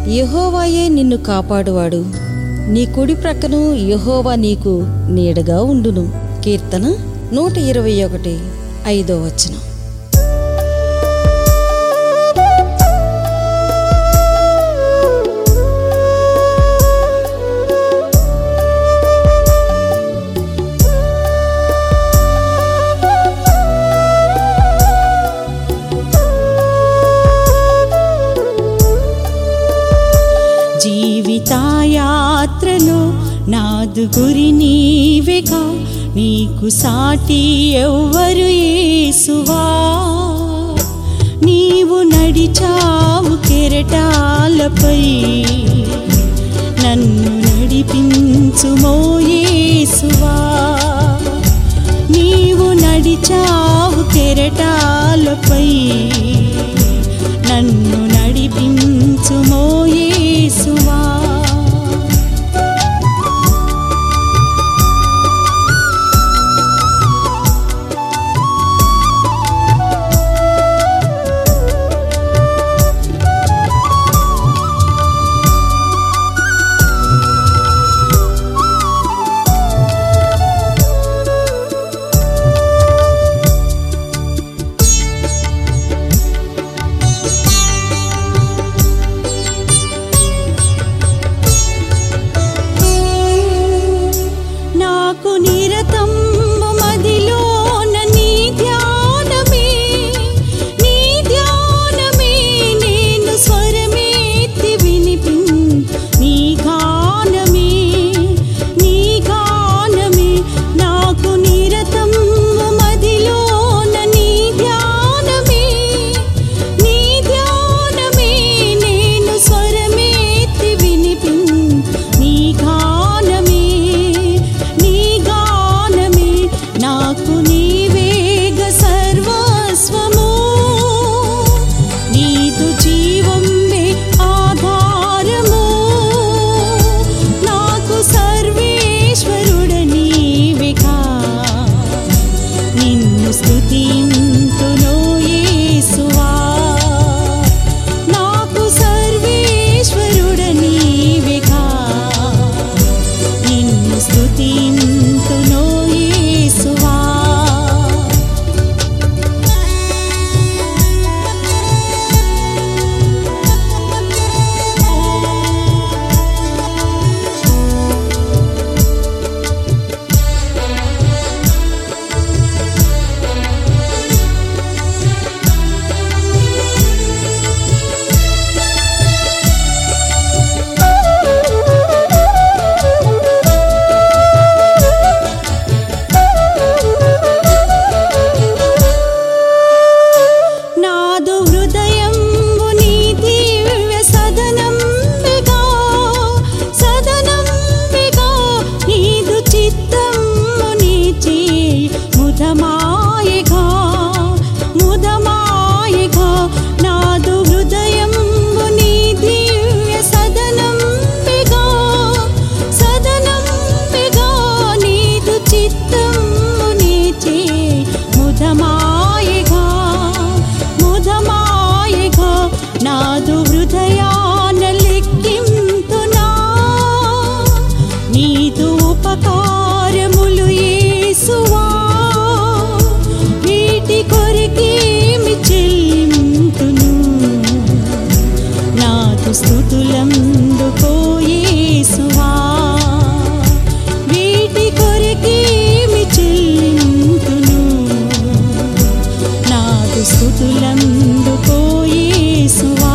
యెహోవాయే నిన్ను కాపాడువాడు నీ కుడి ప్రక్కను యెహోవా నీకు నీడగా ఉండును కీర్తన నూట ఇరవై ఒకటి ఐదో వచనం జీవితాయాత్రలో నాదు గురి నీవేగా నీకు సాటి ఎవ్వరు యేసువా నీవు నడిచావు కెరటాలపై నన్ను నడిపించుమో యేసువా నీవు నడిచావు కెరటాలపై నన్ను నడిపించుమో యేసువా నాకు నిరతం మదిలోన నీ ధ్యానమే నీ ధ్యానమే నేను స్వరమేత్తి వినిపిం నీ గానమే నీ గానమే నాకు నిరతం మదిలోన నీ ధ్యానమే నీ ధ్యానమే నేను స్వరమేత్తి వినిపిం నీ గానమే నీ గానమే నాకు నీవేగ సర్వస్వము నీదు జీవమే ఆధారము నాకు సర్వేశ్వరుడ నీవిగా నిన్ను స్తుతింతును యేసువా నాకు సర్వేశ్వరుడ నీవిగా నిన్ను స్తుతింతును యేసువా నాదు హృదయంబు నీ దివ్య సదనంబిగా సదనంబిగా నీదు చిత్తము నీచి ముదమాయగా ముదమాయగా నాదు హృదయంబు నీ దివ్య సదనంబిగా సదనంబిగా నీదు చిత్తము నీచి ముదమాయగా ముదమాయగా నాదు హృదయాన లెక్కింతునా నీదు ఉపకారములు యేసువా వీటి కొరకేమి చెల్లింతును నాదు స్థుతులందుకో యేసువా వీటి కొరకేమి చెల్లింతును నాదు స్థుతులందుకో యేసువా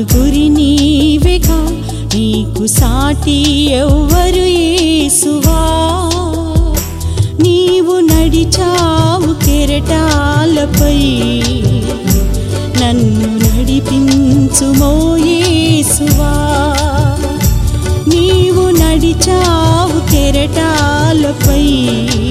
గురి నీవెగా నీకు సాటి ఎవ్వరు యేసువా నీవు నడిచావు కెరటాలపై నన్ను నడిపించు మోయేసువా నీవు నడిచావు కెరటాలపై